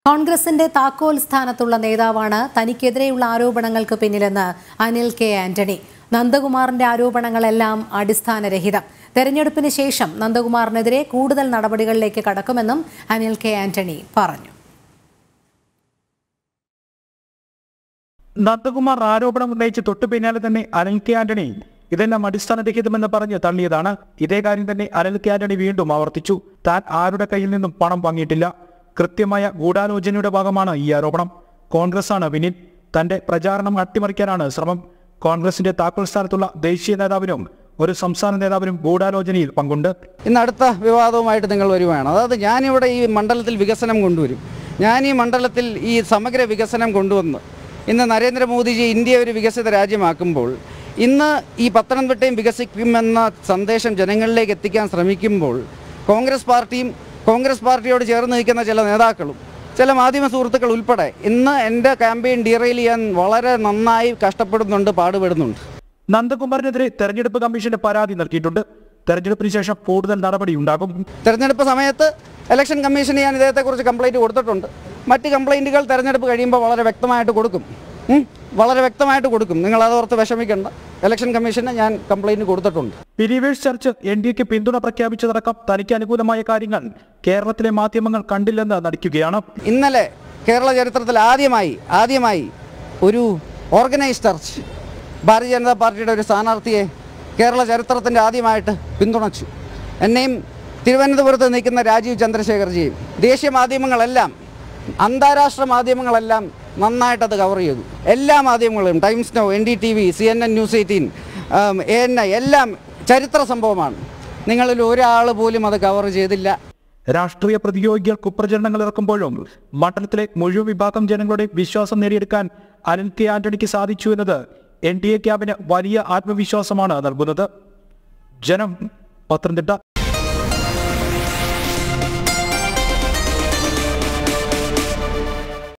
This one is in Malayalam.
കോൺഗ്രസിന്റെ താക്കോൽ സ്ഥാനത്തുള്ള നേതാവാണ് തനിക്കെതിരെയുള്ള ആരോപണങ്ങൾക്ക് പിന്നിലെന്ന് അനിൽ കെ ആന്റണി നന്ദകുമാറിന്റെ ആരോപണങ്ങളെല്ലാം അടിസ്ഥാനരഹിതം തെരഞ്ഞെടുപ്പിന് ശേഷം നന്ദകുമാറിനെതിരെ കൂടുതൽ നടപടികളിലേക്ക് കടക്കുമെന്നും അനിൽ കെ ആന്റണി പറഞ്ഞു നന്ദകുമാർ ആരോപണം ഉന്നയിച്ച് തൊട്ടു പിന്നാലെ തന്നെ അനിൽ കെ ആന്റണി ഇതെല്ലാം അടിസ്ഥാനരഹിതമെന്ന് പറഞ്ഞ് തള്ളിയതാണ് ഇതേ കാര്യം തന്നെ അനിൽ കെ ആന്റണി വീണ്ടും ആവർത്തിച്ചു താൻ ആരുടെ കയ്യിൽ നിന്നും പണം വാങ്ങിയിട്ടില്ല കൃത്യമായ ഗൂഢാലോചനയുടെ ഭാഗമാണ് ഈ ആരോപണം കോൺഗ്രസ് ആണ് പിന്നിൽ തന്റെ പ്രചാരണം അട്ടിമറിക്കാനാണ് ശ്രമം കോൺഗ്രസിന്റെ താക്കോൽ സ്ഥാനത്തുള്ള ദേശീയ നേതാവിനും ഒരു സംസ്ഥാന നേതാവിനും ഗൂഢാലോചനയിൽ പങ്കുണ്ട് ഇന്ന് അടുത്ത വിവാദവുമായിട്ട് നിങ്ങൾ വരുവാണ് അതായത് ഞാനിവിടെ ഈ മണ്ഡലത്തിൽ വികസനം കൊണ്ടുവരും ഞാൻ ഈ മണ്ഡലത്തിൽ ഈ സമഗ്ര വികസനം കൊണ്ടുവന്ന് ഇന്ന് നരേന്ദ്രമോദിജി ഇന്ത്യ ഒരു വികസിത രാജ്യമാക്കുമ്പോൾ ഇന്ന് ഈ പത്തനംതിട്ടയും വികസിക്കുമെന്ന സന്ദേശം ജനങ്ങളിലേക്ക് എത്തിക്കാൻ ശ്രമിക്കുമ്പോൾ കോൺഗ്രസ് പാർട്ടിയും കോൺഗ്രസ് പാർട്ടിയോട് ചേർന്ന് നിൽക്കുന്ന ചില നേതാക്കളും ചില മാധ്യമ സുഹൃത്തുക്കൾ ഉൾപ്പെടെ ഇന്ന് എൻ്റെ ക്യാമ്പയിൻ ഡീറെയിൽ ചെയ്യാൻ വളരെ നന്നായി കഷ്ടപ്പെടുന്നുണ്ട് പാടുപെടുന്നുണ്ട് നന്ദകുമാറിനെതിരെ തെരഞ്ഞെടുപ്പ് കമ്മീഷന് പരാതി നൽകിയിട്ടുണ്ട് തെരഞ്ഞെടുപ്പിന് ശേഷം കൂടുതൽ നടപടി ഉണ്ടാകും തെരഞ്ഞെടുപ്പ് സമയത്ത് ഇലക്ഷൻ കമ്മീഷന് ഞാൻ ഇദ്ദേഹത്തെക്കുറിച്ച് കംപ്ലൈൻറ്റ് കൊടുത്തിട്ടുണ്ട് മറ്റ് കംപ്ലൈൻറ്റുകൾ തെരഞ്ഞെടുപ്പ് കഴിയുമ്പോൾ വളരെ വ്യക്തമായിട്ട് കൊടുക്കും ഉം, വളരെ വ്യക്തമായിട്ട് കൊടുക്കും നിങ്ങൾ അതോർത്ത് വിഷമിക്കേണ്ട ഇലക്ഷൻ കമ്മീഷന് ഞാൻ കംപ്ലൈൻറ്റ് കൊടുത്തിട്ടുണ്ട് ബിലീവേഴ്സ് ചർച്ച് എൻ ഡി എക്ക് പിന്തുണ പ്രഖ്യാപിച്ചതടക്കം തനിക്ക് അനുകൂലമായ കാര്യങ്ങൾ കേരളത്തിലെ മാധ്യമങ്ങൾ കണ്ടില്ലെന്ന് നടിക്കുകയാണ് ഇന്നലെ കേരള ചരിത്രത്തിൽ ആദ്യമായി ആദ്യമായി ഒരു ഓർഗനൈസ്ഡ് ചർച്ച് ഭാരതീയ ജനതാ പാർട്ടിയുടെ ഒരു സ്ഥാനാർത്ഥിയെ കേരള ചരിത്രത്തിൻ്റെ ആദ്യമായിട്ട് പിന്തുണച്ചു എന്നെയും തിരുവനന്തപുരത്ത് നിൽക്കുന്ന രാജീവ് ചന്ദ്രശേഖർജിയും ദേശീയ മാധ്യമങ്ങളെല്ലാം അന്താരാഷ്ട്ര മാധ്യമങ്ങളെല്ലാം നന്നായിട്ടത് കവർ ചെയ്തു എല്ലാ മാധ്യമങ്ങളും Times Now N D T V C N N news eighteen A N I എല്ലാം ചരിത്ര സംഭവമാണ് നിങ്ങളിൽ ഒരാൾ പോലും അത് കവർ ചെയ്തില്ല രാഷ്ട്രീയ പ്രതിയോഗികൾ കുപ്രചരണങ്ങൾ ഇറക്കുമ്പോഴും മണ്ഡലത്തിലെ മുഴുവൻ വിഭാഗം ജനങ്ങളുടെ വിശ്വാസം നേടിയെടുക്കാൻ അനിൽ കെ ആന്റണിക്ക് സാധിച്ചു എന്നത് എൻ ഡി എ ക്യാമ്പിന് വലിയ ആത്മവിശ്വാസമാണ് നൽകുന്നത് ജനം പത്തനംതിട്ട